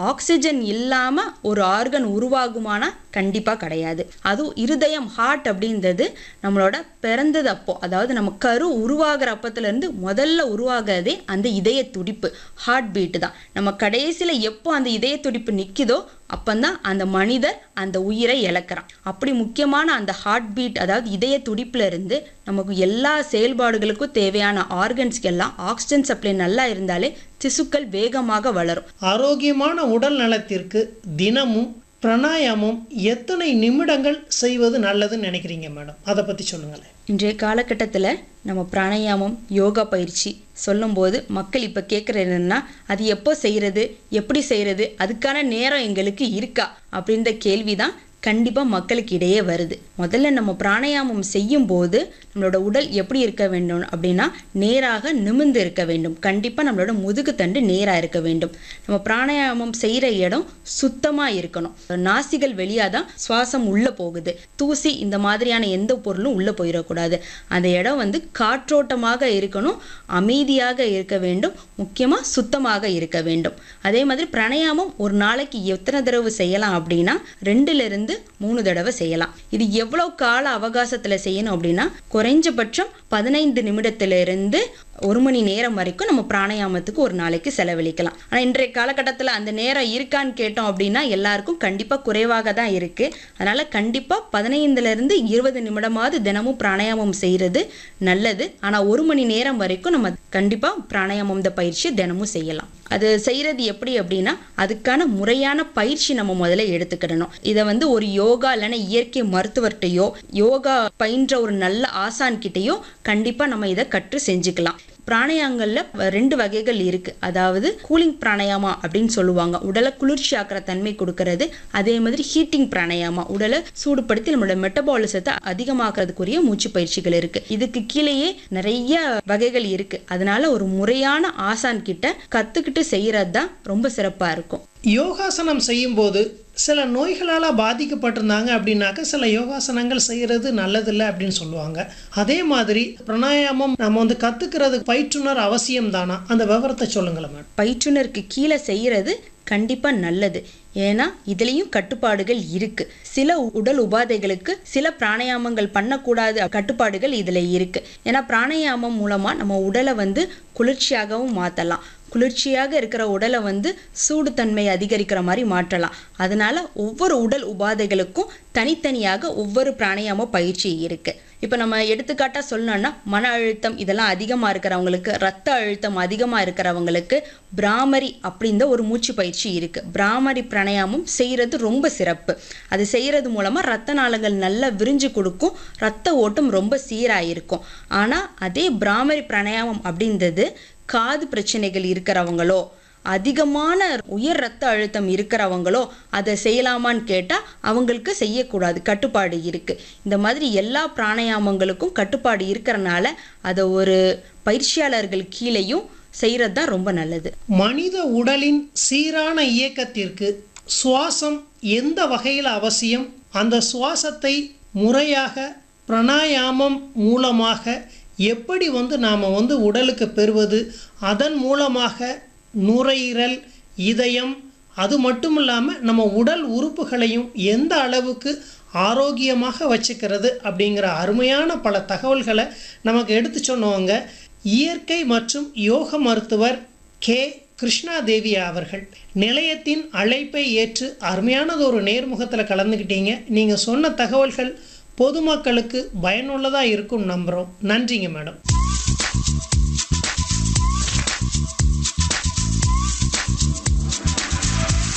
oxygen இல்லாம ஒரு organ உருவாகுமானா கண்டிப்பா கிடையாது அதுவும் இருதயம் ஹார்ட் அப்படின்றது நம்மளோட பிறந்தது அப்போ அதாவது நம்ம கரு உருவாகிற அப்பத்துல இருந்து முதல்ல உருவாகிறதே அந்த இதய துடிப்பு ஹார்ட் பீட் தான் நம்ம கடைசியில எப்போ அந்த இதய துடிப்பு நிக்குதோ அப்பந்தான் அந்த மனிதர் அந்த உயிரை இழக்கிறான் அப்படி முக்கியமான அந்த ஹார்ட் பீட் அதாவது இதய துடிப்புல இருந்து நமக்கு எல்லா செயல்பாடுகளுக்கும் தேவையான ஆர்கன்ஸ்க்கு எல்லாம் ஆக்சிஜன் சப்ளை நல்லா இருந்தாலே திசுக்கள் வேகமாக வளரும் ஆரோக்கியமான உடல் நலத்திற்கு தினமும் பிராணாயாமம் எத்தனை நிமிடங்கள் செய்வது நல்லதுன்னு நினைக்கிறீங்க மேடம் அதை பற்றி சொல்லுங்களேன் இன்றைய காலகட்டத்தில் நம்ம பிராணாயாமம் யோகா பயிற்சி சொல்லும்போது மக்கள் இப்போ கேட்குறது என்னன்னா அது எப்போ செய்கிறது எப்படி செய்கிறது அதுக்கான நேரம் எங்களுக்கு இருக்கா அப்படின்ற கேள்வி தான் கண்டிப்பாக மக்களுக்கு இடையே வருது முதல்ல நம்ம பிராணாயாமம் செய்யும் போது நம்மளோட உடல் எப்படி இருக்க வேண்டும் அப்படின்னா நேராக நிமிர்ந்து இருக்க வேண்டும் கண்டிப்பாக நம்மளோட முதுகு தண்டு நேராக இருக்க வேண்டும் நம்ம பிராணாயாமம் செய்கிற இடம் சுத்தமாக இருக்கணும் நாசிகள் வெளியாக தான் சுவாசம் உள்ளே போகுது தூசி இந்த மாதிரியான எந்த பொருளும் உள்ளே போயிடக்கூடாது அந்த இடம் வந்து காற்றோட்டமாக இருக்கணும் அமைதியாக இருக்க வேண்டும் முக்கியமாக சுத்தமாக இருக்க வேண்டும் அதே மாதிரி பிராணாயாமம் ஒரு நாளைக்கு எத்தனை தடவை செய்யலாம் அப்படின்னா ரெண்டுல இருந்து மூணு தடவை செய்யலாம் இது எவ்வளவு கால அவகாசத்துல செய்யணும் அப்படின்னா குறைஞ்சபட்சம் பதினைந்து நிமிடத்துல இருந்து ஒரு மணி நேரம் வரைக்கும் நம்ம பிராணாயாமத்துக்கு ஒரு நாளைக்கு செலவழிக்கலாம் ஆனா இன்றைய காலகட்டத்துல அந்த நேரம் இருக்கான்னு கேட்டோம் அப்படின்னா எல்லாருக்கும் கண்டிப்பா குறைவாக தான் இருக்கு அதனால கண்டிப்பா பதினைந்துல இருந்து இருபது நிமிடமாவது தினமும் பிராணாயாமம் செய்யறது நல்லது ஆனா ஒரு மணி நேரம் வரைக்கும் நம்ம கண்டிப்பா பிராணாயாமம் இந்த பயிற்சி தினமும் செய்யலாம் அது செய்யறது எப்படி அப்படின்னா அதுக்கான முறையான பயிற்சி நம்ம முதல்ல எடுத்துக்கிடணும் இதை வந்து ஒரு யோகா இல்லைன்னா இயற்கை மருத்துவர்கிட்டயோ யோகா பயின்ற ஒரு நல்ல ஆசான் கிட்டயோ கண்டிப்பா நம்ம இதை கற்று செஞ்சுக்கலாம் பிராணாயாமங்கள்ல ரெண்டு வகைகள் இருக்கு அதாவது கூலிங் பிராணாயாமா அப்படின்னு சொல்லுவாங்க உடலை குளிர்ச்சி ஆக்கிற தன்மை கொடுக்கறது அதே மாதிரி ஹீட்டிங் பிராணாயாமா உடலை சூடுபடுத்தி நம்மளோட மெட்டபாலிசத்தை அதிகமாக்குறதுக்குரிய மூச்சு பயிற்சிகள் இருக்கு இதுக்கு கீழேயே நிறைய வகைகள் இருக்கு அதனால ஒரு முறையான ஆசான் கிட்ட கத்துக்கிட்டு செய்யறது தான் ரொம்ப சிறப்பா இருக்கும் யோகாசனம் செய்யும்போது சில நோய்களால் பாதிக்கப்பட்டிருந்தாங்க அப்படின்னாக்க சில யோகாசனங்கள் செய்கிறது நல்லதில்லை அப்படின்னு சொல்லுவாங்க அதே மாதிரி பிராணாயாமம் நம்ம வந்து கற்றுக்கிறது பயிற்றுனர் அவசியம் தானா அந்த விவரத்தை சொல்லுங்களேன் மேடம் பயிற்றுனருக்கு கீழே செய்யறது கண்டிப்பா நல்லது ஏன்னா இதுலயும் கட்டுப்பாடுகள் இருக்கு சில உடல் உபாதைகளுக்கு சில பிராணாயாமங்கள் பண்ணக்கூடாது கட்டுப்பாடுகள் இதுல இருக்கு ஏன்னா பிராணாயாமம் மூலமா நம்ம உடலை வந்து குளிர்ச்சியாகவும் மாத்தலாம் குளிர்ச்சியாக இருக்கிற உடலை வந்து சூடுத்தன்மை அதிகரிக்கிற மாதிரி மாற்றலாம் அதனால ஒவ்வொரு உடல் உபாதைகளுக்கும் தனித்தனியாக ஒவ்வொரு பிராணாயாம பயிற்சி இருக்கு இப்போ நம்ம எடுத்துக்காட்டா சொல்லணும்னா மன அழுத்தம் இதெல்லாம் அதிகமாக இருக்கிறவங்களுக்கு ரத்த அழுத்தம் அதிகமாக இருக்கிறவங்களுக்கு பிராமரி அப்படின்ற ஒரு மூச்சு பயிற்சி இருக்கு பிராமரி பிராணாயாமம் செய்யறது ரொம்ப சிறப்பு அது செய்யறது மூலமா ரத்த நாளங்கள் நல்லா விரிஞ்சு கொடுக்கும் ரத்த ஓட்டம் ரொம்ப சீராக இருக்கும் ஆனால் அதே பிராமரி பிராணாயாமம் அப்படின்றது காது பிரச்சனைகள் இருக்கிறவங்களோ அதிகமான உயர் ரத்த அழுத்தம் இருக்கிறவங்களோ அதை செய்யலாமான்னு கேட்டால் அவங்களுக்கு செய்யக்கூடாது கட்டுப்பாடு இருக்கு இந்த மாதிரி எல்லா பிராணாயாமங்களுக்கும் கட்டுப்பாடு இருக்கிறனால அதை ஒரு பயிற்சியாளர்கள் கீழேயும் செய்கிறது தான் ரொம்ப நல்லது மனித உடலின் சீரான இயக்கத்திற்கு சுவாசம் எந்த வகையில் அவசியம் அந்த சுவாசத்தை முறையாக பிராணாயாமம் மூலமாக எப்படி வந்து நாம் வந்து உடலுக்கு பெறுவது அதன் மூலமாக நுரையீரல் இதயம் அது மட்டும் இல்லாமல் நம்ம உடல் உறுப்புகளையும் எந்த அளவுக்கு ஆரோக்கியமாக வச்சுக்கிறது அப்படிங்கிற அருமையான பல தகவல்களை நமக்கு எடுத்து சொன்னவங்க இயற்கை மற்றும் யோக மருத்துவர் கே கிருஷ்ணாதேவி அவர்கள் நிலையத்தின் அழைப்பை ஏற்று அருமையானது ஒரு நேர்முகத்தில் கலந்துக்கிட்டீங்க நீங்கள் சொன்ன தகவல்கள் பொதுமக்களுக்கு பயனுள்ளதாக இருக்கும் நம்புகிறோம் நன்றிங்க மேடம்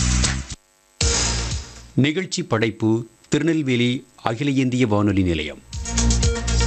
நிகழ்ச்சி படைப்பு திருநெல்வேலி அகில இந்திய வானொலி நிலையம்